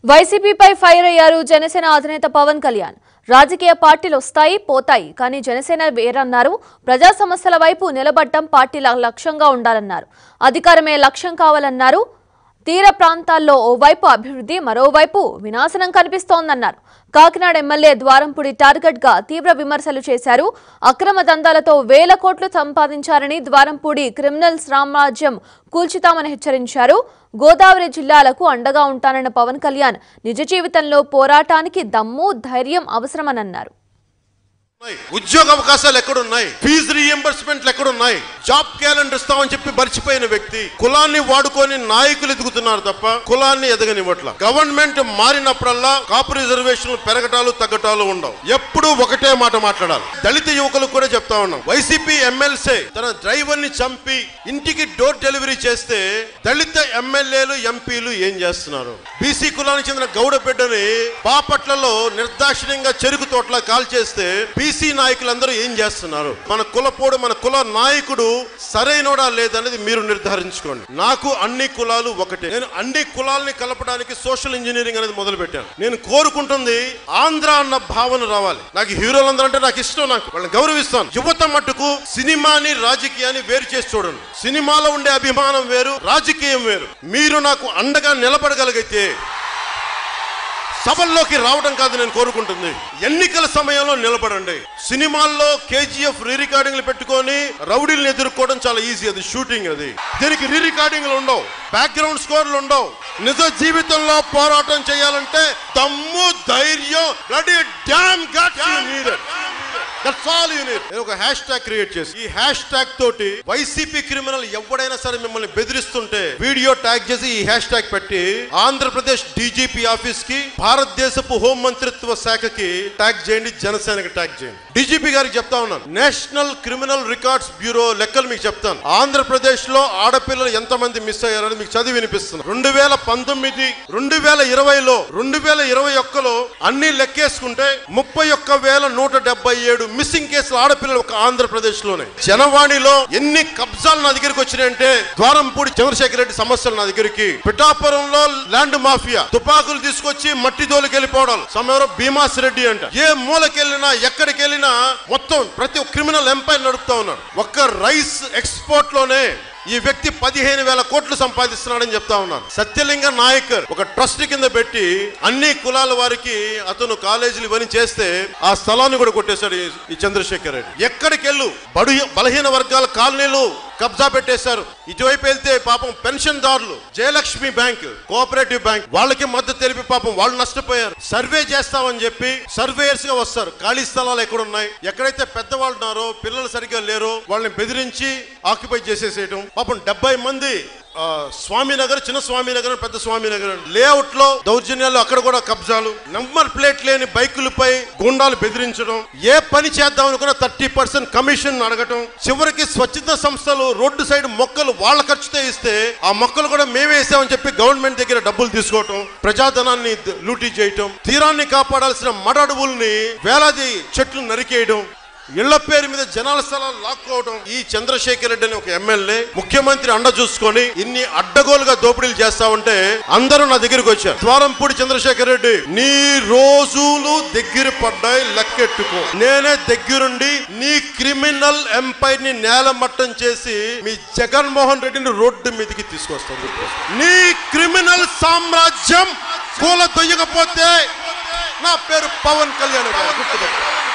వైసీపీపై fire అయ్యారు జనసేన అధినేత పవన్ కళ్యాణ్ రాజకీయ పార్టీలు వస్తాయి పోతాయి కానీ జనసేన వేరన్నారు ప్రజా సమస్యల వైపు నిలబడటం పార్టీల లక్ష్యంగా ఉండాలన్నారు అధికారమే లక్ష్యం కావాలన్నారు తీర ప్రాంతాల్లో ఓవైపు అభివృద్ధి మరోవైపు వినాశనం కనిపిస్తోందన్నారు కాకినాడ ఎమ్మెల్యే ద్వారంపూడి టార్గెట్ గా తీవ్ర విమర్శలు చేశారు అక్రమ దందాలతో వేల కోట్లు సంపాదించారని ద్వారంపూడి క్రిమినల్స్ సామ్రాజ్యం కూల్చుతామని హెచ్చరించారు గోదావరి జిల్లాలకు అండగా ఉంటానన్న పవన్ కళ్యాణ్ నిజ జీవితంలో పోరాటానికి దమ్ము ధైర్యం అవసరమన్నారు ఉన్నాయి. ఉద్యోగ అవకాశాలు ఎక్కడున్నాయి ఫీజు రీఎంబర్స్మెంట్లు ఎక్కడున్నాయి జాబ్ క్యాలెండర్ ఇస్తామని చెప్పి మర్చిపోయిన వ్యక్తి కులాన్ని వాడుకొని నాయకులు ఎదుగుతున్నారు తప్ప కులాన్ని ఎదగనివ్వట్ల గవర్నమెంట్ మారినప్పుడల్లా కాపు రిజర్వేషన్లు పెరగటాలు తగ్గటాలు ఉండవు ఎప్పుడు ఒకటే మాట మాట్లాడాలి దళిత యువకులకు కూడా చెప్తా ఉన్నాం వైసీపీ ఎమ్మెల్సీ తన డ్రైవర్ ని చంపి ఇంటికి డోర్ డెలివరీ చేస్తే దళిత ఎమ్మెల్యేలు ఎంపీలు ఏం చేస్తున్నారు బీసీ కులానికి చెందిన గౌడ బిడ్డని బాపట్లలో నిర్దాక్షిణ్యంగా చెరుకు తోటలా కాల్ చేస్తే బీసీ నాయకులందరూ ఏం చేస్తున్నారు మన కులపోడు మన కుల నాయకుడు సరైనోడా లేదనేది మీరు నిర్ధారించుకోండి నాకు అన్ని కులాలు ఒకటే నేను అన్ని కులాల్ని కలపడానికి సోషల్ ఇంజనీరింగ్ అనేది మొదలు పెట్టాను నేను కోరుకుంటుంది ఆంధ్ర అన్న భావన రావాలి నాకు హీరోలందరూ అంటే నాకు ఇష్టం నాకు వాళ్ళని గౌరవిస్తాను యువత మట్టుకు సినిమాని రాజకీయాన్ని వేరు చేసి చూడండి సినిమాలో ఉండే అభిమానం వేరు రాజకీయం వేరు మీరు నాకు అండగా నిలబడగలిగితే సభల్లోకి రావడం కాదు నేను కోరుకుంటుంది ఎన్నికల సమయంలో నిలబడండి సినిమాల్లో కేజీఎఫ్ రీ రికార్డింగ్లు పెట్టుకొని రౌడీలను ఎదుర్కోవడం చాలా ఈజీ అది షూటింగ్ అది దీనికి రీ రికార్డింగ్లు ఉండవు బ్యాక్గ్రౌండ్ స్కోర్లు ఉండవు నిజ జీవితంలో పోరాటం చేయాలంటే తమ్ము ధైర్యం bloody damn guts you needed. That's all you need. నేను ఒక హ్యాష్ ట్యాగ్ క్రియేట్ చేసి ఈ హ్యాష్ ట్యాగ్ తోటి వైసీపీ క్రిమినల్ ఎవడైనా సరే మిమ్మల్ని బెదిరిస్తుంటే వీడియో ట్యాగ్ చేసి ఈ హ్యాష్ ట్యాగ్ పెట్టి ఆంధ్రప్రదేశ్ డీజీపీ ఆఫీస్ కి భారతదేశపు హోం మంత్రిత్వ శాఖకి ట్యాగ్ చేయండి జనసేనకి ట్యాగ్ చేయండి డీజీపీ గారికి చెప్తా ఉన్నాను నేషనల్ క్రిమినల్ రికార్డ్స్ బ్యూరో లెక్కలు మీకు చెప్తాను ఆంధ్రప్రదేశ్ లో ఆడపిల్లలు ఎంతమంది మిస్ అయ్యారని మీకు చదివి వినిపిస్తున్నాను రెండు వేల పంతొమ్మిది రెండు వేల ఇరవైలో రెండు వేల ఇరవై ఒక్కలో అన్ని లెక్కేసుకుంటే ముప్పై ఒక్క వేల నూట డెబ్బై ఏడు మిస్సింగ్ కేసులు ఆడపిల్లలు ఒక ఆంధ్రప్రదేశ్ లోనే జనవాణిలో ఎన్ని కబ్జాలు నా దగ్గరికి వచ్చినాయంటే ద్వారంపూడి చంద్రశేఖర్ రెడ్డి సమస్యలు నా దగ్గరికి పిఠాపురంలో ల్యాండ్ మాఫియా తుపాకులు తీసుకొచ్చి మట్టి దోలికి వెళ్ళిపోవడం సమయంలో భీమాస్ రెడ్డి అంట ఏ మూలకెళ్ళినా ఎక్కడికి వెళ్ళినా మొత్తం ప్రతి ఒక్క క్రిమినల్ ఎంపైర్ నడుపుతా ఉన్నాడు ఒక్క రైస్ ఎక్స్పోర్ట్ లోనే ఈ వ్యక్తి పదిహేను వేల కోట్లు సంపాదిస్తున్నాడని చెప్తా ఉన్నాను సత్యలింగ నాయకర్ ఒక ట్రస్ట్ కింద పెట్టి అన్ని కులాల వారికి అతను కాలేజీలు ఇవన్నీ చేస్తే ఆ స్థలాన్ని కూడా కొట్టేశాడు ఈ- ఈ చంద్రశేఖర్ రెడ్డి ఎక్కడికి వెళ్ళు బడు బలహీన వర్గాల కాలనీలు కబ్జా పెట్టేశారు ఇటువైపు వెళ్తే పాపం పెన్షన్దారులు జయలక్ష్మి బ్యాంక్ కోఆపరేటివ్ బ్యాంక్ వాళ్ళకి మద్దతు తెలిపి పాపం వాళ్ళు నష్టపోయారు సర్వే చేస్తామని చెప్పి సర్వేయర్స్ గా వస్తారు ఖాళీ స్థలాలు ఎక్కడ ఉన్నాయి ఎక్కడైతే పెద్దవాళ్ళు ఉన్నారో పిల్లలు సరిగ్గా లేరో వాళ్ళని బెదిరించి ఆక్యుపై చేసేసేయటం పాపం డెబ్బై మంది ఆ, స్వామినగర్ చిన్న స్వామినగర్ పెద్ద స్వామినగర్ లేఅవుట్ లో దౌర్జన్యాలు అక్కడ కూడా కబ్జాలు నంబర్ ప్లేట్ లేని బైకులపై గుండాలు బెదిరించడం ఏ పని చేద్దాం అనుకున్నా థర్టీ పర్సెంట్ కమిషన్ అడగటం చివరికి స్వచ్ఛంద సంస్థలు రోడ్డు సైడ్ మొక్కలు వాళ్ళ ఖర్చుతో ఇస్తే ఆ మొక్కలు కూడా మేమే వేసామని చెప్పి గవర్నమెంట్ దగ్గర డబ్బులు తీసుకోవటం ప్రజాధనాన్ని ద- లూటీ చేయటం తీరాన్ని కాపాడాల్సిన మడ అడవుల్ని వేలాది చెట్లు నరికేయడం ఇళ్ల పేరు మీద జనాల స్థలాలు లాక్కోవడం ఈ చంద్రశేఖర్ రెడ్డి అని ఒక ఎమ్మెల్యే ముఖ్యమంత్రి అండ చూసుకొని ఇన్ని అడ్డగోలుగా దోపిడీలు చేస్తా ఉంటే అందరూ నా దగ్గరికి వచ్చారు ద్వారంపూడి చంద్రశేఖర్ రెడ్డి నీ రోజులు దగ్గర పడ్డాయి లెక్కెట్టుకో నేనే దగ్గరుండి నీ క్రిమినల్ ఎంపైర్ ని నేలమట్టం చేసి మీ జగన్మోహన్ రెడ్డిని రోడ్డు మీదకి తీసుకొస్తాను నీ క్రిమినల్ సామ్రాజ్యం కూల దొయ్యకపోతే నా పేరు పవన్ కళ్యాణ్ గారు గుర్తుపెట్టుకో